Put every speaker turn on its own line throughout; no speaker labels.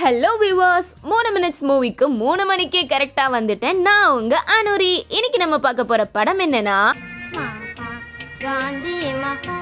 hello viewers மூணு minutes மூவிக்கு மூணு மணிக்கே கரெக்டா வந்துட்டேன் நான் உங்க அனுரி இன்னைக்கு நம்ம பார்க்க போற படம் என்னன்னா
காந்தி மகா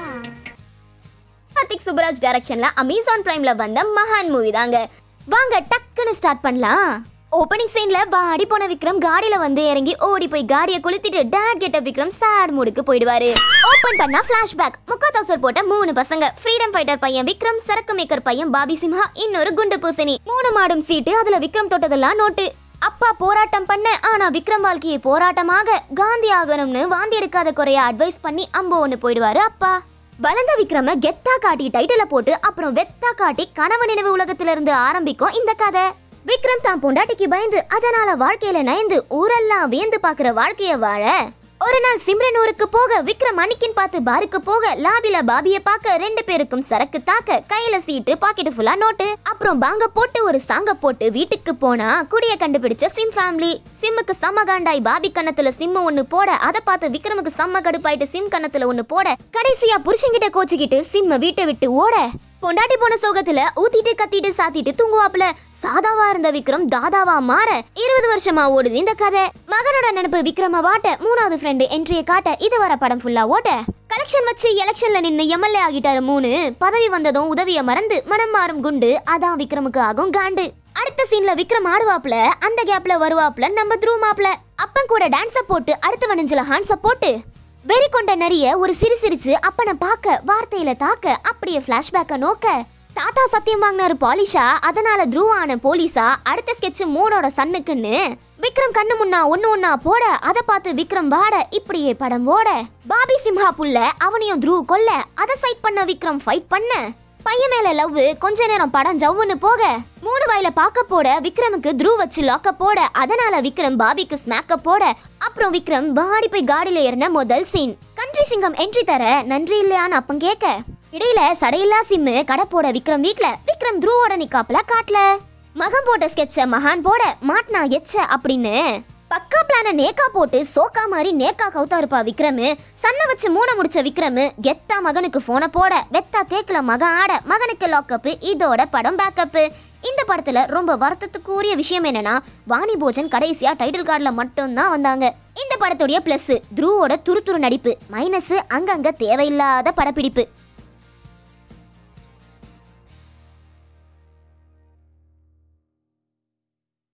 கார்த்திக் சுப்ராஜ் டைரக்ஷன்ல அமேசான் பிரைம்ல வந்த மகான் மூவி தாங்க வாங்க டக்குன்னு ஸ்டார்ட் பண்ணலாம் ஓப்பனிங் சீன்ல வாடி போன விக்ரம் காடியில வந்து இறங்கி ஓடி போய் காடியை கொளுத்திட்டு டேட் கெட்ட விக்ரம் சேட் மூடுக்கு போயிடுவாரு ஓபன் பண்ணா ஃபிளாஷ்பேக் முக்காத்தவசர் போட்ட மூணு பசங்க ஃப்ரீடம் ஃபைட்டர் பையன் விக்ரம் சரக்கு மேக்கர் பையன் பாபி சிம்ஹா இன்னொரு குண்டு பூசணி மூணு மாடும் சீட்டு அதுல விக்ரம் தொட்டதெல்லாம் நோட்டு அப்பா போராட்டம் பண்ண ஆனா விக்ரம் வாழ்க்கையை போராட்டமாக காந்தி ஆகணும்னு வாந்தி எடுக்காத குறைய அட்வைஸ் பண்ணி அம்போ ஒன்று போயிடுவாரு அப்பா வளர்ந்த விக்ரம கெத்தா காட்டி டைட்டில போட்டு அப்புறம் வெத்தா காட்டி கனவு நினைவு உலகத்துல இருந்து ஆரம்பிக்கும் இந்த கதை விக்ரம் தான் பொண்டாட்டிக்கு பயந்து அதனால வாழ்க்கையில நயந்து ஊரெல்லாம் வியந்து பாக்குற வாழ்க்கைய வாழ ஒரு நாள் சிம்ரன் ஊருக்கு போக விக்ரம் அன்னிக்கின் பார்த்து பாருக்கு போக லாபில பாபிய பார்க்க ரெண்டு பேருக்கும் சரக்கு தாக்க கையில சீட்டு பாக்கெட் ஃபுல்லா நோட்டு அப்புறம் பாங்க போட்டு ஒரு சாங்க போட்டு வீட்டுக்கு போனா குடிய கண்டுபிடிச்ச சிம் ஃபேமிலி சிம்முக்கு செம்ம காண்டாய் பாபி கன்னத்துல சிம்மு ஒண்ணு போட அதை பார்த்து விக்ரமுக்கு செம்ம கடுப்பாயிட்டு சிம் கன்னத்துல ஒண்ணு போட கடைசியா புருஷன்கிட்ட கோச்சிக்கிட்டு சிம்ம வீட்டை விட்டு ஓட பொண்டாட்டி போன சோகத்துல ஊத்திட்டு கத்திட்டு சாத்திட்டு தூங்குவாப்ல சாதாவா இருந்த விக்ரம் தாதாவா மாற இருபது வருஷமா ஓடுது இந்த கதை மகனோட நினைப்பு விக்ரம வாட்ட மூணாவது ஃப்ரெண்டு என்ட்ரியை காட்ட இது வர படம் ஃபுல்லா ஓட்ட கலெக்ஷன் வச்சு எலெக்ஷன்ல நின்னு எம்எல்ஏ ஆகிட்டாரு மூணு பதவி வந்ததும் உதவிய மறந்து மனம் மாறும் குண்டு அதான் விக்ரமுக்கு ஆகும் காண்டு அடுத்த சீன்ல விக்ரம் ஆடுவாப்ல அந்த கேப்ல வருவாப்ல நம்ம த்ரூ மாப்ல அப்பன் கூட டான்ஸ போட்டு அடுத்த வனஞ்சில ஹான்ஸ போட்டு வெறி கொண்ட நரிய ஒரு சிரி சிரிச்சு அப்பனை பார்க்க வார்த்தையில தாக்க அப்படியே பிளாஷ்பேக்க நோக்க தாத்தா சத்தியம் வாங்கினாரு பாலிஷா அதனால த்ருவான போலீஸா அடுத்த ஸ்கெட்ச் மூடோட சன்னுக்குன்னு விக்ரம் கண்ணு முன்னா ஒண்ணு ஒண்ணா போட அதை பார்த்து விக்ரம் வாட இப்படியே படம் ஓட பாபி சிம்ஹா புள்ள அவனையும் த்ரு கொல்ல அதை சைட் பண்ண விக்ரம் ஃபைட் பண்ண பையன் மேல லவ் கொஞ்ச நேரம் படம் ஜவ்வுன்னு போக மூணு வாயில பாக்க போட விக்ரமுக்கு த்ரூ வச்சு லாக்க போட அதனால விக்ரம் பாபிக்கு ஸ்மாக்க போட அப்புறம் விக்ரம் வாடி போய் காடியில ஏறின முதல் சீன் கண்ட்ரி சிங்கம் என்ட்ரி தர நன்றி இல்லையான்னு அப்பன் கேட்க இடையில சடையில்லா சிம்மு கடை போட விக்ரம் வீட்ல விக்ரம் த்ரூவோட நிக்காப்ல காட்டல மகன் போட்ட ஸ்கெட்ச மகான் போட மாட்னா எச்ச அப்படின்னு பக்கா பிளான நேக்கா போட்டு சோக்கா மாதிரி நேக்கா கவுத்தா இருப்பா விக்ரமு சன்ன வச்சு மூண முடிச்ச விக்ரமு கெத்தா மகனுக்கு போன போட வெத்தா தேக்கல மகன் ஆட மகனுக்கு லாக்கப்பு இதோட படம் பேக்கப்பு இந்த படத்துல ரொம்ப வருத்தத்துக்குரிய விஷயம் என்னன்னா வாணி போஜன் கடைசியா டைட்டில் கார்டுல மட்டும்தான் வந்தாங்க இந்த படத்துடைய பிளஸ் த்ருவோட துரு துரு நடிப்பு மைனஸ் அங்கங்க தேவையில்லாத படப்பிடிப்பு